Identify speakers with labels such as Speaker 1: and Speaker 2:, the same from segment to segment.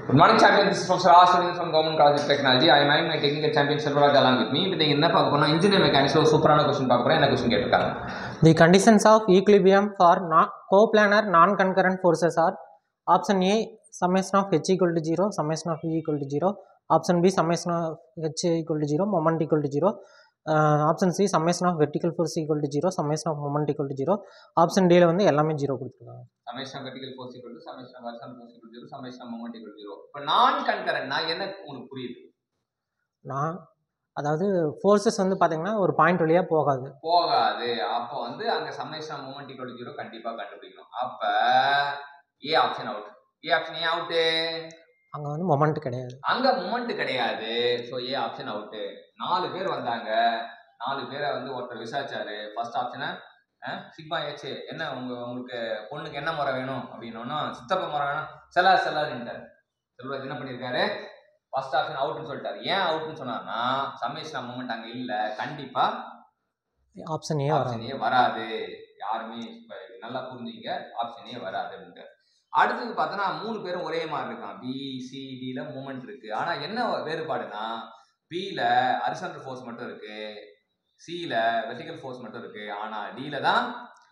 Speaker 1: Good morning, champions. This is Professor R. Students from Government College of Technology. I am my technical champion Selvaraj along with me. இப்போ நீங்கள் என்ன பார்க்க போறோம் engineer மெக்கானிக்ஸில் ஒரு சூப்பரான question பார்க்க போகிறோம் என்ன கொஸ்டின் கேட்டிருக்காங்க
Speaker 2: The conditions of equilibrium for non- coplanar non-concurrent forces are option A summation of h equal to 0, summation of e equal to 0, option B summation of h equal to 0, moment equal to 0, uh, option C summation of vertical force equal to 0, summation of moment equal to 0, option D ல வந்து எல்லாமே 0 கொடுத்துருக்காங்க
Speaker 1: summation vertical force equal to summation வர்சன் force equal zero summation moment equal zero இப்போ நான் கன்கரண்ட்னா என்ன உங்களுக்கு புரியுது
Speaker 2: நான் அதாவது ஃபோர்ஸஸ் வந்து பார்த்தீங்கன்னா ஒரு பாயிண்ட் வழியாக போகாது
Speaker 1: போகாது அப்போ வந்து அங்கே சமேஷன் மூமெண்ட் ஈக்குவல் ஜீரோ கண்டிப்பாக கண்டுபிடிக்கணும் அப்போ A option out A option ஏன் அவுட்டு
Speaker 2: அங்கே வந்து மொமெண்ட் கிடையாது
Speaker 1: அங்க மூமெண்ட் கிடையாது ஸோ ஏ ஆப்ஷன் அவுட்டு நாலு பேர் வந்தாங்க நாலு பேரை வந்து ஒருத்தர் விசாரிச்சாரு ஃபர்ஸ்ட் ஆப்ஷனை சிக்மா ஏச் என்ன உங்க உங்களுக்கு பொண்ணுக்கு என்ன முறை வேணும் அப்படின்னோன்னா சித்தப்ப முறை வேணும் செல்லா செல்லாதுன்ட்டார் செல்வராஜ் என்ன பண்ணியிருக்காரு ஃபர்ஸ்ட் ஆப்ஷன் அவுட்னு சொல்லிட்டாரு ஏன் அவுட்னு சொன்னார்னா சமேஷனா மூமெண்ட் அங்க இல்ல கண்டிப்பா
Speaker 2: ஆப்ஷன் ஏ
Speaker 1: ஆப்ஷன்
Speaker 2: வராது
Speaker 1: ஏ வராது யாருமே இப்ப நல்லா புரிஞ்சுங்க ஆப்ஷன் ஏ வராது அப்படின்ட்டு அடுத்தது பார்த்தோன்னா மூணு பேரும் ஒரே மாதிரி இருக்கான் பி சி டில மூமெண்ட் இருக்கு ஆனா என்ன வேறுபாடுனா பில அரிசன்டல் ஃபோர்ஸ் மட்டும் இருக்கு சில வெர்டிகல் ஃபோர்ஸ் மட்டும் இருக்கு ஆனா டில தான்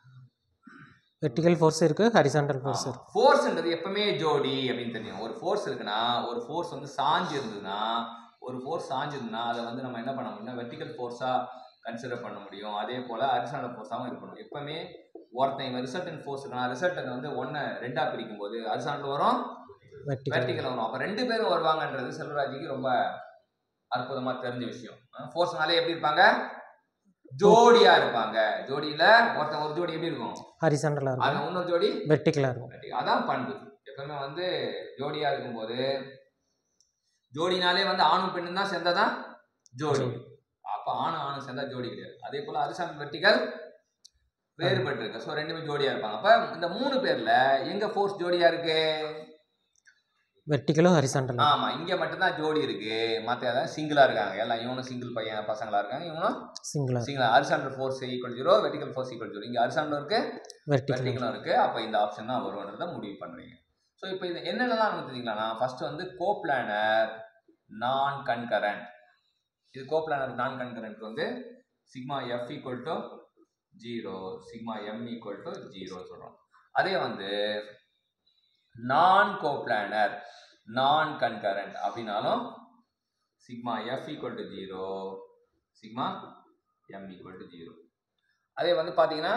Speaker 2: வெர்டிகல் ஃபோர்ஸ் இருக்குது ஹரிசாண்டல் ஃபோர்ஸ் இருக்குது
Speaker 1: ஃபோர்ஸ்ன்றது எப்பவுமே ஜோடி அப்படின்னு தெரியும் ஒரு ஃபோர்ஸ் இருக்குன்னா ஒரு ஃபோர்ஸ் வந்து சாஞ்சு இருந்ததுன்னா ஒரு ஃபோர்ஸ் சாஞ்சிருந்ததுன்னா அதை வந்து நம்ம என்ன பண்ண முடியும்னா வெர்டிகல் ஃபோர்ஸா கன்சிடர் பண்ண முடியும் அதே போல அரிசாண்டல் ஃபோர்ஸாகவும் இருக்கணும் எப்பவுமே ஒருத்தன் இவன் ரிசல்டன் ஃபோர்ஸ் இருக்கான் ரிசல்டன் வந்து ஒன்றை ரெண்டா பிரிக்கும் போது அரிசாண்டல் வரும்
Speaker 2: வெர்டிகல்
Speaker 1: வெர்டிகல் வரும் அப்போ ரெண்டு பேரும் வருவாங்கன்றது செல்வராஜுக்கு ரொம்ப அற்புதமா தெரிஞ்ச விஷயம் ஃபோர்ஸ்னாலே எப்படி இருப்பாங்க ஜோடியா இருப்பாங்க ஜோடியில ஒருத்தன் ஒரு ஜோடி எப்படி இருக்கும்
Speaker 2: ஹரிசாண்டலாக இருக்கும்
Speaker 1: அது இன்னொரு ஜோடி
Speaker 2: வெர்டிகலாக இருக்கும்
Speaker 1: Vertical. அதான் பண்பு எப்பவுமே வந்து ஜோடியா இருக்கும்போது ஜோடினாலே வந்து ஆணும் பெண்ணும் தான் சேர்ந்தாதான் ஜோடி
Speaker 2: ஜோடி.
Speaker 1: அப்ப ஆணும் ஆணும் சேர்ந்தா ஜோடி கிடையாது அதே போல அரிசாமி வெர்டிகல் வேறுபட்டு இருக்கு ஸோ ரெண்டுமே ஜோடியா இருப்பாங்க அப்ப இந்த மூணு பேர்ல எங்க ஃபோர்ஸ் ஜோடியா இருக்கு
Speaker 2: வெர்டிகலும் ஹரிசாண்டலும்
Speaker 1: ஆமா இங்க மட்டும்தான் ஜோடி இருக்கு மத்த எல்லாம் சிங்கிளா இருக்காங்க எல்லாம் இவனும் சிங்கிள் பையன் பசங்களா இருக்காங்க இவனும்
Speaker 2: singular
Speaker 1: single horizontal force equal zero vertical force equal zero இங்க அரிசாண்டல் இருக்கு
Speaker 2: வெர்டிகல்
Speaker 1: வெர்டிகலும் இருக்கு அப்போ இந்த ஆப்ஷன் தான் வரும்ன்றத முடிவு பண்றீங்க ஸோ இப்போ இது என்னென்னலாம் நமக்கு தெரிஞ்சுக்கலாம்னா ஃபர்ஸ்ட் வந்து கோப்ளானர் நான் கன்கரண்ட் இது கோப்ளானர் நான் கன்கரண்ட் வந்து sigma F equal to zero sigma M equal to zero சொல்கிறோம் அதே வந்து நான் கோப்ளானர் நான் கன்கரண்ட் அப்படின்னாலும் sigma F equal to zero sigma M equal to zero அதே வந்து பார்த்தீங்கன்னா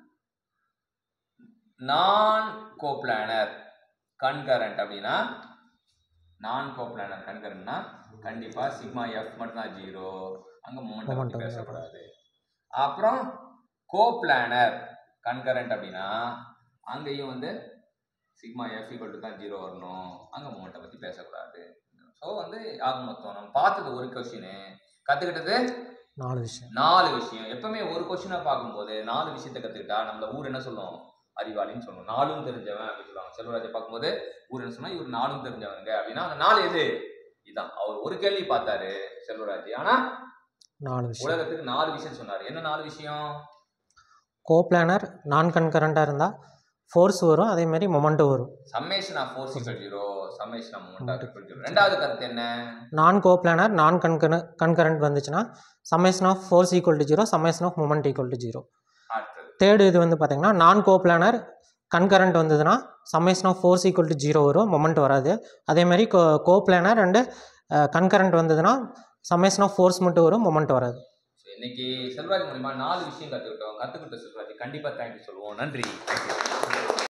Speaker 1: நான் கோப்ளானர் கன்கரண்ட் அப்படின்னா நான் கோப்ளானர் கன்கரண்ட்னா கண்டிப்பா சிக்மா எஃப் மட்டும் தான் ஜீரோ அங்க மூமெண்ட் பத்தி
Speaker 2: Momentum
Speaker 1: பேசக்கூடாது அப்புறம் கோப்ளானர் கன்கரண்ட் அப்படின்னா அங்கேயும் வந்து சிக்மா எஃப் ஈக்குவல் தான் ஜீரோ வரணும் அங்க மூமெண்ட்டை பத்தி பேசக்கூடாது ஸோ வந்து ஆக மொத்தம் நம்ம பார்த்தது ஒரு கொஸ்டின் கத்துக்கிட்டது
Speaker 2: நாலு விஷயம்
Speaker 1: நாலு விஷயம் எப்பவுமே ஒரு கொஸ்டினை பார்க்கும்போது நாலு விஷயத்தை கத்துக்கிட்டா நம்மள ஊர் என்ன சொல்லும் அறிவாளின்னு சொல்லுவோம் நாலும் தெரிஞ்சவன் அப்படின்னு சொல்லுவாங்க செல்வராஜை பார்க்கும்போது ஊர் என்ன சொன்னா இவர் நாலும் தெரிஞ்சவனுங்க அப்படின்னா அந்த நாலு எது இதான் அவர் ஒரு கேள்வி பார்த்தாரு செல்வராஜ் ஆனா
Speaker 2: நாலு விஷயம்
Speaker 1: உலகத்துக்கு நாலு விஷயம் சொன்னாரு என்ன நாலு விஷயம்
Speaker 2: கோப்ளானர் நான் கன்கரண்ட்டாக இருந்தால் ஃபோர்ஸ் வரும் அதே மாதிரி மொமெண்ட்டும் வரும்
Speaker 1: summation of force equal zero summation of moment equal zero ரெண்டாவது கருத்து என்ன
Speaker 2: non coplanar non concur concurrent வந்துச்சுன்னா summation of force equal to zero summation of moment equal to zero
Speaker 1: அடுத்தது
Speaker 2: தேர்டு இது வந்து பார்த்தீங்கன்னா நான் கோப்ளானர் கன்கரண்ட் வந்ததுன்னா summation of force equal to zero வரும் மொமெண்ட் வராது அதே மாதிரி கோ கோப்ளானர் அண்டு கன்கரண்ட் வந்ததுன்னா சம்மேஷன் ஆஃப் ஃபோர்ஸ் மட்டும் வரும் மொமெண்ட் வராது
Speaker 1: ஸோ இன்னைக்கு செல்வராஜ் மூலியமா நாலு விஷயம் கத்துக்கிட்டோம் கத்துக்கிட்ட செல்வராஜ் கண்டிப்பா தேங்க்யூ சொல்லுவோம் நன்றி